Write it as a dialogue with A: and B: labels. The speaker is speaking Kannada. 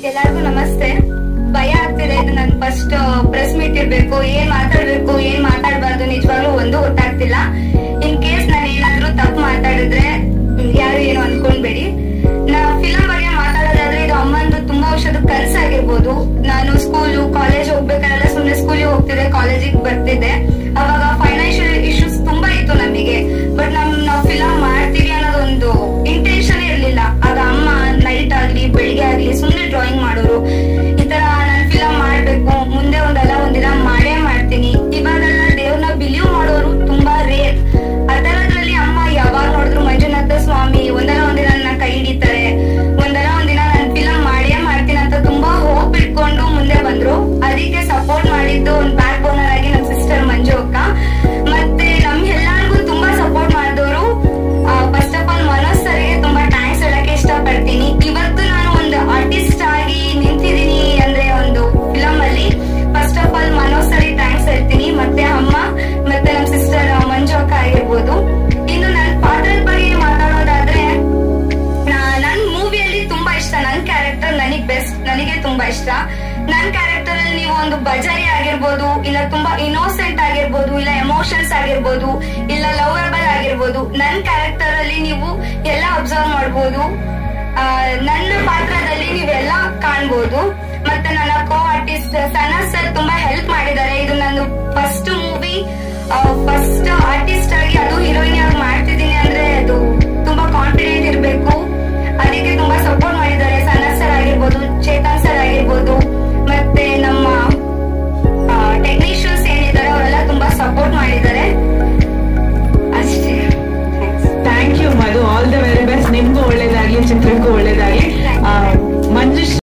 A: ಎಲ್ಲರಿಗೂ ನಮಸ್ತೆ ಭಯ ಆಗ್ತಿದೆ ಇದು ನನ್ ಫಸ್ಟ್ ಪ್ರೆಸ್ ಮೀಟ್ ಇರ್ಬೇಕು ಏನ್ ಮಾತಾಡ್ಬೇಕು ಏನ್ ಮಾತಾಡ್ಬಾರ್ದು ನಿಜವಾಗ್ಲೂ ಒಂದು ಗೊತ್ತಾಗ್ತಿಲ್ಲ ಇನ್ ಕೇಸ್ ನಾನು ಏನಾದ್ರೂ ತಪ್ಪು ಮಾತಾಡಿದ್ರೆ ಯಾರು ಏನು ಅನ್ಕೊಂಡ್ಬೇಡಿ ನಾ ಫಿಲಂ ಬಗ್ಗೆ ಮಾತಾಡೋದಾದ್ರೆ ಇದು ಅಮ್ಮಂದು ತುಂಬಾ ವರ್ಷದ ಕನಸಾಗಿರ್ಬೋದು ನಾನು ಸ್ಕೂಲು ಕಾಲೇಜ್ ಹೋಗ್ಬೇಕಾದ್ರೆ ಸುಮ್ನೆ ಸ್ಕೂಲಿಗೆ ಹೋಗ್ತಿದ್ದೆ ಕಾಲೇಜಿಗೆ ಬರ್ತಿದ್ದೆ ಅವಾಗ ಫೈನಾನ್ಷಿಯಲ್ ಇಶ್ಯೂಸ್ ತುಂಬಾ ಇತ್ತು ನಮಗೆ ಬಟ್ ನಮ್ ನಾವು ಫಿಲಂ ಮಾಡ್ತೀವಿ ಅನ್ನೋದೊಂದು ಇಂಟೆನ್ಷನ್ ಇರ್ಲಿಲ್ಲ ಆಗ ಅಮ್ಮ ನೈಟ್ ಆಗ್ಲಿ ಬೆಳಿಗ್ಗೆ ಆಗ್ಲಿ ಸುಮ್ನೆ ಡ್ರಾಯಿಂಗ್ ಮಾಡೋರು ಈ ತರ ನಾನು ಫಿಲಂ ಮಾಡ್ಬೇಕು ಮುಂದೆ ಒಂದಲ್ಲ ಒಂದಿನ ಮಾಡೇ ಮಾಡ್ತೀನಿ ಇವಾಗೆಲ್ಲ ದೇವ್ರನ್ನ ಬಿಲೀವ್ ಮಾಡೋರು ತುಂಬಾ ರೇರ್ ಅದರದ್ರಲ್ಲಿ ಅಮ್ಮ ಯಾವಾಗ ನೋಡಿದ್ರು ಮಂಜುನಾಥ ಸ್ವಾಮಿ ಒಂದಲ್ಲ ಒಂದಿನ ನನ್ನ ಕೈ ಹಿಡಿತಾರೆ ಒಂದಲ್ಲ ಒಂದಿನ ನಾನು ಫಿಲಂ ಮಾಡೇ ಮಾಡ್ತೀನಿ ಅಂತ ತುಂಬಾ ಹೋಪ್ ಇಟ್ಕೊಂಡು ಮುಂದೆ ಬಂದ್ರು ಅದಕ್ಕೆ ಸಪೋರ್ಟ್ ಮಾಡಿದ್ದು ಒಂದು ಬ್ಯಾಕ್ ಬೋನರ್ ಆಗಿ ನಮ್ ಸಿಸ್ಟರ್ ಮಂಜು ಅಕ್ಕ ಮತ್ತೆ ನಮ್ಗೆಲ್ಲರಿಗೂ ತುಂಬಾ ಸಪೋರ್ಟ್ ಮಾಡಿದವರು ಫಸ್ಟ್ ಆಫ್ ಆಲ್ ಮನೋಜ್ ಸರ್ಗೆ ತುಂಬಾ ಥ್ಯಾಂಕ್ಸ್ ಹೇಳಕ್ಕೆ ಇಷ್ಟಪಡ್ತೀನಿ ಇವತ್ತು ನಾನು ಒಂದು ಆರ್ಟಿಸ್ಟ್ ಆಗಿ ನಿಂತಿದ್ದೀನಿ ಅಂದ್ರೆ ಒಂದು ಫಿಲಂ ಅಲ್ಲಿ ಫಸ್ಟ್ ಆಫ್ ಆಲ್ ಮನೋಜ್ ಸರ್ಗೆ ಥ್ಯಾಂಕ್ಸ್ ಹೇಳ್ತೀನಿ ಮತ್ತೆ ಅಮ್ಮ ಮತ್ತೆ ನಮ್ ಸಿಸ್ಟರ್ ಮಂಜು ಅಕ್ಕ ಆಗಿರ್ಬೋದು ಇನ್ನು ನನ್ನ ಪಾತ್ರದ ಬಗ್ಗೆ ಮಾತಾಡೋದಾದ್ರೆ ನಾ- ನನ್ ಮೂವಿಯಲ್ಲಿ ತುಂಬಾ ಇಷ್ಟ ನನ್ ಕ್ಯಾರೆಕ್ಟರ್ ನನಗ್ ಬೆಸ್ಟ್ ನನಗೆ ತುಂಬಾ ಇಷ್ಟ ನನ್ ಕ್ಯಾರೆಕ್ಟರ್ ಅಲ್ಲಿ ನೀವು ಒಂದು ಬಜಾರಿ ಆಗಿರ್ಬೋದು ಇಲ್ಲ ತುಂಬಾ ಇನ್ನೋಸೆಂಟ್ ಆಗಿರ್ಬೋದು ಇಲ್ಲ ಎಮೋಷನ್ಸ್ ಆಗಿರ್ಬೋದು ಇಲ್ಲ ಲವರಬಲ್ ಆಗಿರ್ಬೋದು ನನ್ ಕ್ಯಾರೆಕ್ಟರ್ ಅಲ್ಲಿ ನೀವು ಎಲ್ಲ ಅಬ್ಸರ್ವ್ ಮಾಡ್ಬೋದು ಆ, ನನ್ನ ಪಾತ್ರದಲ್ಲಿ ನೀವೆಲ್ಲ ಕಾಣ್ಬೋದು ಮತ್ತೆ ನನ್ನ ಕೋ ಆರ್ಟಿಸ್ಟ್ ಸನ ಸರ್ ತುಂಬಾ ಹೆಲ್ಪ್ ಮಾಡಿದ್ದಾರೆ ಇದು ನನ್ನ ಫಸ್ಟ್ ಮೂವಿ ಫಸ್ಟ್ ಆರ್ಟಿಸ್ಟ್ ಆಗಿ ಅದು